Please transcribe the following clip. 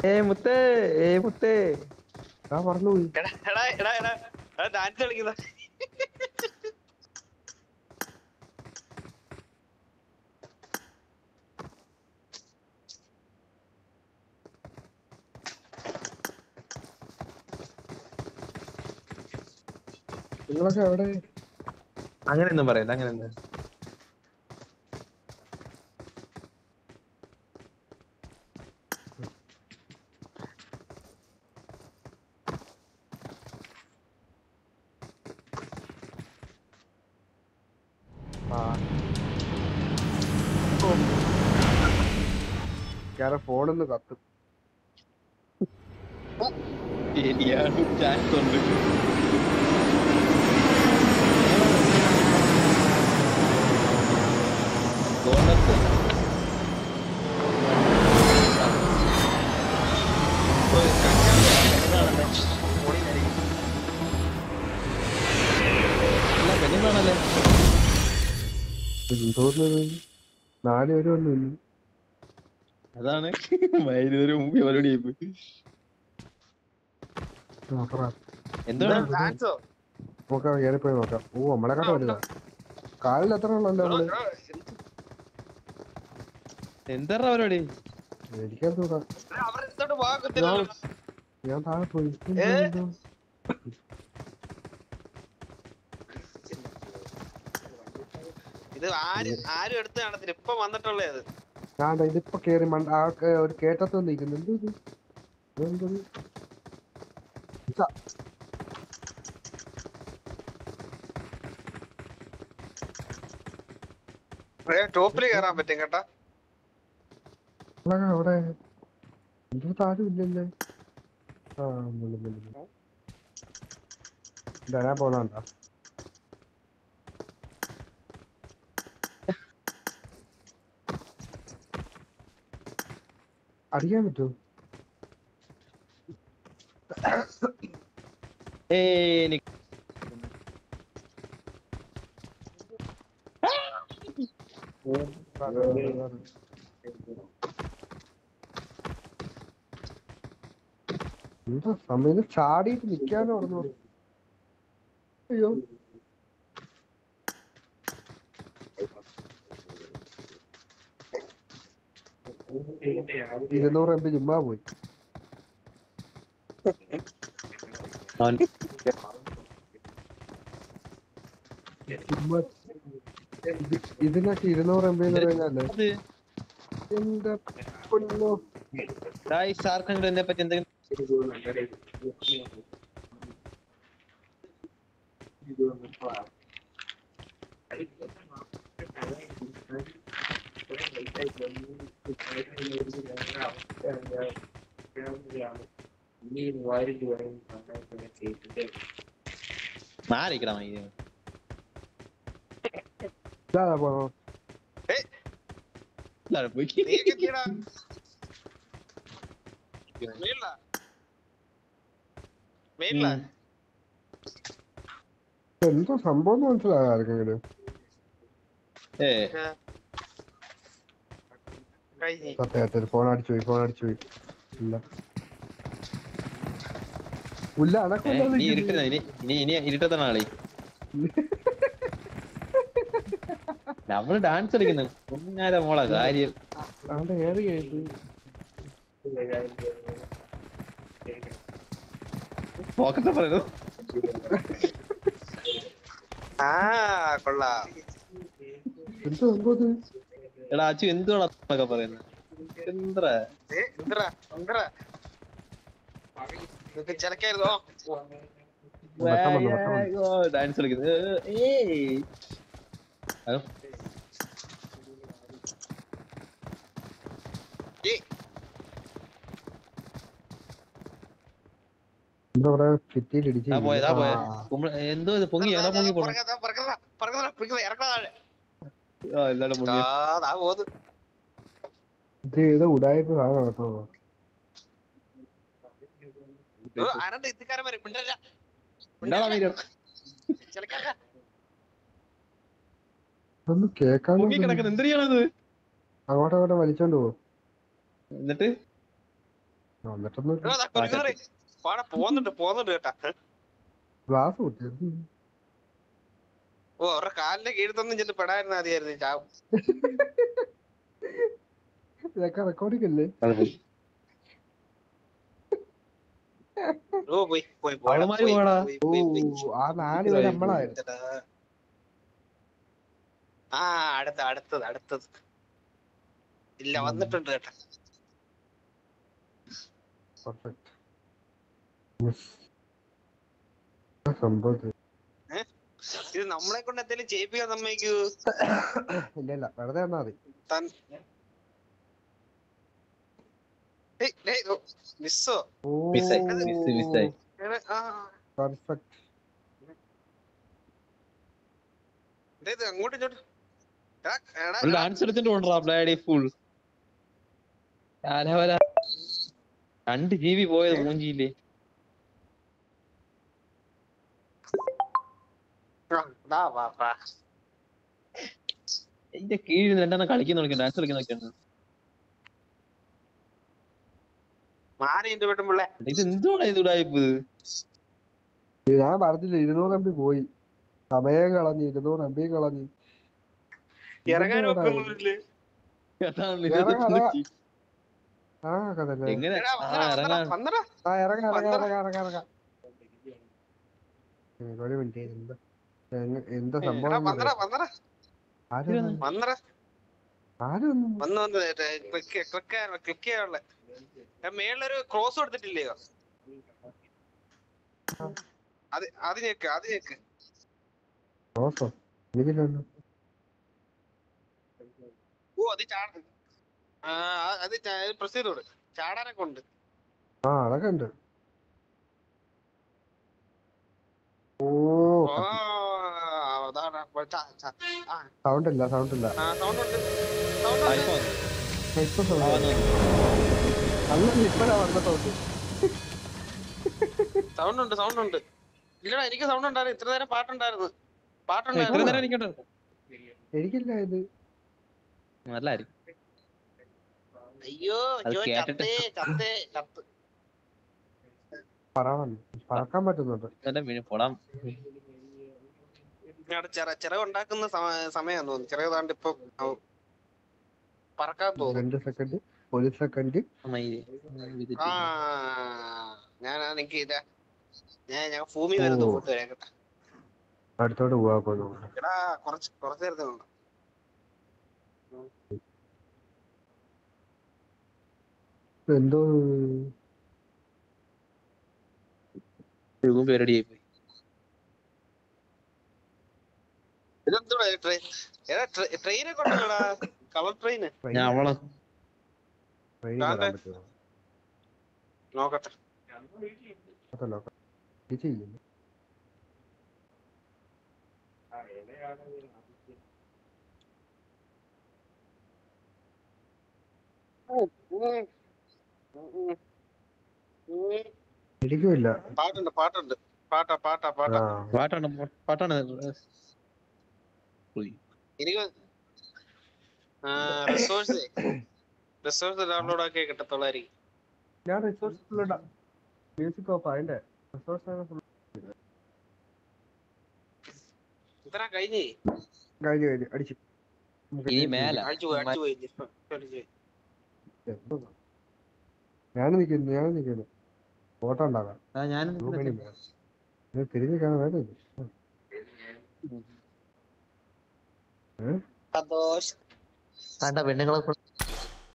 ഏ മുത്തേ ഏ മുത്തേ ആ പറഞ്ഞു പോയി എടാ എടാ എടാ എടാ എടാ ഡാൻസ് കളിക്കുന്ന നിങ്ങളൊക്കെ എവിടെ അങ്ങനെയൊന്നും പറയല്ല അങ്ങനെയൊന്നും ആ ഞാൻ ഫോണൊന്ന് കത്തും ശരിയാണ് ചാൻസ് ഉണ്ട് ഗോളത്ത് പെണ്ണുങ്ങളാണല്ലേ തോന്നുന്നത് നാല് പേരും ഒന്നും ഇല്ല അതാണ് വൈകുന്നേരം മുമ്പ് അവരോട് ചെയ്യിപ്പ് നോക്കാം എന്താണ് ഡാൻസോ നോക്കാം കയറിപ്പോയി നോക്കാം ഓ നമ്മളെ കണ്ട വലുതാ കാലിൽ എത്ര ഉള്ളല്ലോ നമ്മള് എന്താ പരിപാടി എനിക്കത് നോക്കാം അവർ എടുത്തോണ്ട് പോകാൻ കുത്തില്ല ഞാൻ താഴെ പോയി ഏ? ഇത് ആരും ആരും എടുത്ത് കാണത്തില്ല ഇപ്പൊ വന്നിട്ടുള്ളേ അത് ഞാൻ ദാ ഇതിപ്പോ കേറി മണ്ട ആ ക- ഒരു കേട്ടത്ത് നിൽക്കുന്നു എന്ത് ഇത് ഇതെന്തത്? ഇതാ. ടോപ്പിൽ കയറാൻ പറ്റും കേട്ടാ നിങ്ങളൊക്കെ അവിടെ എന്തോ താരം ഇല്ലല്ലേ ആ മുള്ളു മുള്ളു വരാൻ പോണണ്ട അറിയാൻ പറ്റുമോ ഏയ് എനിക്ക് എന്താ സമയം ചാടിയിട്ട് നിക്കാനോ പറഞ്ഞു അയ്യോ ഇരുന്നൂറ് എം ബി ചുമ്മാ പോയി അവൻ ചുമ്മാ ഇത് ഇതിനൊക്കെ ഇരുന്നൂറ് എം ബി എന്ന് പറയുന്നല്ലേ അത് എന്റെ പൊന്നോ ഗായ്സ് ആർക്കെങ്കിലും എന്നെ പറ്റി എന്തെങ്കിലും മാറിക്കണം ഇത് ഇതാ പോണോ എല്ലാരും പോയി നീ എത്തിയടാ മേളിലാ മേളിലാ ഉം. എന്തോ സംഭവം എന്ന് മനസ്സിലായോ ആർക്കെങ്കിലും ഏ കഴിഞ്ഞ് സത്യമായിട്ട് ഫോൺ അടിച്ചു പോയി ഫോൺ അടിച്ചു പോയി ഇല്ല ഉല്ല ഏ, അണക്കല്ല ഇനി ഇരുട്ടുന്ന ഇനി ഇനി ഇനി ഇരുട്ടത്താണ് ആളി നമ്മള് ഡാൻസ് കളിക്കുന്നു കുഞ്ഞാര മോളെ കാര്യം അവന്റെ ഏറി കഴിഞ്ഞു പോക്കത്തെ പറയുന്നു ആ കൊള്ളാം എന്തോ എന്തോ എടാ അച്ചു എന്തുവാണൊക്കെ പറയുന്നത് എന്താ ഏ, എന്തെടാ എന്തെടാ നിനക്ക് ചിലക്കായിരുന്നോ വട്ടം വന്നു, വട്ടം വന്നു. ഡാൻസ് കളിക്കുന്നത് ഏ, ഏയ് അത് ഏ എന്താ പറയാ ഭിത്തിയിൽ ഇടിച്ച് ആ പോയതാ പോയ ആ, കുമ്പള- എന്തോ ഇത് പൊങ്ങി എടാ പൊങ്ങി പോണു പറക്കതാ പറക്കതാ പറക്കതാ പിടിക്കതാ ഇറക്കണ താഴെ ആ എല്ലാരും പൊങ്ങി ആ ദാ പോത് ഇത് ഇത് ഉടായ്പ സാധനം കേട്ടോ ആനന്ദ ഇത്തിക്കാരൻ വരും മിണ്ടല്ല ഉണ്ടാവാ മീര ചിലക്കാര ഒന്നും കേക്കാൻ പൊങ്ങി കിടക്കുന്നത് എന്തിനാണത് അങ്ങോട്ടും അങ്ങോട്ടും വലിച്ചോണ്ട് പോകും എന്നിട്ട് വന്നിട്ടൊന്നും എടാ, ദാ കുലുക്കുന്നെടേ. വാടാ പോന്നുണ്ട് പോന്നുണ്ട് കേട്ടാ ഗ്ലാസ് പൊട്ടി ഓ അവരുടെ കാലിന്റെ കീഴത്തൊന്നും ചെന്ന് പെടായിരുന്നു മതിയായിരുന്നു ചാവും ഇതൊക്കെ റെക്കോർഡിംഗ് അല്ലേ ഓ പോയി പോയി പോടാ, അവളുമാര് പോയി, പോടാ. പോയി, ഓ പോയി, പോയി. ആ നാല് പേര് നമ്മളായിരുന്നു ഇതെടാ. ആ അടുത്ത അടുത്തത് അടുത്തത് ഇല്ല വന്നിട്ടുണ്ട് കേട്ടാ പെർഫെക്റ്റ് സംഭവം ഇത് നമ്മളെ കൊണ്ട് എന്തെങ്കിലും ചെയ്യിപ്പിക്കാൻ സമ്മതിക്കൂ ഇല്ല ഇല്ല വെറുതെ വന്നാ മതി താൻ ഏയ്, ഡേയ്, ഓ, മിസ്സോ ഓ മിസ്സായി മിസ് മിസ്സായി എടാ, ആ പെർഫെക്റ്റ് ദേ, ഇത് അങ്ങോട്ടും ഇങ്ങോട്ടും എടാ, എടാ, ഒരു എടാ, ഡാൻസ് എടുത്തിട്ട് കൊണ്ടുവരാ ബ്ലാഡി ഫുൾ രണ്ട് ജി ബി പോയത് മൂഞ്ചിയില്ലേ ആ, ദാ, വാ, വാ. എന്റെ കീഴിൽ രണ്ടെണ്ണം കളിക്കുന്ന നോക്കിയാണ് ഡാൻസ് കളിക്കുന്ന നോക്കിയാണ് മാറി എന്റെ പെട്ടുമ്പിള്ളേ ഇത് എന്തുകൊണ്ടാ ഇത് ഉടായിപ്പ് ഞാൻ പറഞ്ഞില്ല ഇരുന്നൂറ് എം ബി പോയി സമയം കളഞ്ഞ് ഇരുന്നൂറ് എം ബി കളഞ്ഞ് ഇറങ്ങാൻ ഇതെന്താ ഒക്കുന്നില്ലേ അതാണ് വേറെ ഇരുപത്തൊന്ന് കഥ. ജി- ആ കഥല്ലേ എങ്ങനെ എടാ, ആ വന്നെടാ, വന്നെടാ, ഇറങ്ങാൻ വന്നെടാ. ആ ഇറങ്ങാം ഇറങ്ങാം വന്നെടാ. ഇറങ്ങാം ഇറങ്ങാം ഇറങ്ങാം ഉം, ഒരു മിനിറ്റ് എന്താ എങ്ങ- എന്താ ഏ, എടാ, സംഭവം വന്നെടാ, വന്നെടാ, ആരും വന്നെടാ. ആരും വന്ന് വന്ന് ക്ലിക്ക് ക്ലിക്ക് ക്ലിക്ക് ചെയ്യാനുള്ള മേളിലൊരു ക്രോസ് കൊടുത്തിട്ടില്ലയോ അത് അത് ഞെക്ക് അത് ഞെക്ക് നോക്കോ എനിക്കില്ലല്ലോ ഓ അത് ചാട ആ ആ, അത് പ്രസ് ചെയ്തോട് ചാടാനൊക്കെ ഉണ്ട് ആ അതൊക്കെ ഉണ്ട് ഓ ഓ അതാണ് അപ്പൊ ചാ- ചാ- ആ സൗണ്ട് ഇല്ല സൗണ്ട് ഇല്ല സൗണ്ട് ഉണ്ട് സൗണ്ട് ഉണ്ട് iPhone. ഇപ്പൊ ആ, സൗണ്ട് വന്നു. അല്ല ഇപ്പഴാ വന്ന സൗണ്ട് സൗണ്ട് ഉണ്ട് സൗണ്ട് ഉണ്ട് ഇല്ലടാ എനിക്ക് സൗണ്ട് ഉണ്ടായിരുന്നു ഇത്ര നേരം പാട്ടുണ്ടായിരുന്നു ഏ, ഇത്ര പാട്ടുണ്ടായിരുന്നു നേരം എനിക്കുണ്ട് എനിക്കില്ല ഇത് നല്ലായിരിക്കും അയ്യോ അത് അയ്യോ കേട്ടിട്ട് ചത്തേ ചത്തേ ചത്ത് പറവൺ പറക്കാൻ പറ്റുന്നുണ്ട് എന്റെ വീണ് പൊടാം അവിടെ ചിറ ചിറക് ഉണ്ടാക്കുന്ന സമയം തോന്നുന്നു ചിറക് താണ്ട് ഇപ്പൊ ആവും. പറക്കാൻ തോന്നുന്നു രണ്ട് സെക്കൻഡ് ഒരു സെക്കൻഡ് അമ്മയില്. ആ ഞാൻ എനിക്ക് ഇതാ ഞാൻ ഞാൻ ഭൂമി വരുന്നു ഓ. പോയിട്ട് വരാം കേട്ടാ അടുത്തോട്ട് പോവാ പോകുന്നു എടാ കുറച്ച് കുറച്ച് നേരത്തെ ഉണ്ട് എന്തോ രൂപം പേരടിയായി പോയി ഇതെന്തുടാ ട്രെയിൻ എടാ ട്രെയിനൊക്കെ ഉണ്ടല്ലോടാ കളർ ട്രെയിന് ഞാൻ അവളെ ട്രെയിൻ കാണ്ടേ? കയറാൻ പറ്റുമോ നോക്കട്ടെ അതല്ലോ ഇത് ചെയ്യുന്നു എനിക്കുമില്ല പാട്ടുണ്ട് പാട്ടുണ്ട് പാട്ടാ പാട്ടാ പാട്ടാ ആ പാട്ടാണ് പാട്ടാണ് പോയി എനിക്ക് റിസോഴ്സ് റിസോഴ്സ് ഡൗൺലോഡ് ആക്കിയേ കിട്ടത്തുള്ളായിരിക്കും ഞാൻ റിസോഴ്സ് ഫുൾ ഇടാം മ്യൂസിക് ഓഫ് അതിന്റെ റിസോഴ്സ് ഫുൾ ഇത്ര കഴിഞ്ഞേ കഴിഞ്ഞു കഴിഞ്ഞു അടിച്ചു നമുക്ക് ഇനി ഇനി മേല അടിച്ചു പോയി അടിച്ചു പോയി അടിച്ചു പോയി എന്തോ ഞാൻ നിൽക്കുന്നു ഞാൻ നിൽക്കുന്നു ഫോട്ടോ ഉണ്ടാകാം ആ ഞാൻ ഇത് തിരിഞ്ഞു കാണാൻ വേണ്ട സന്തോഷം പെണ്ണുങ്ങളെ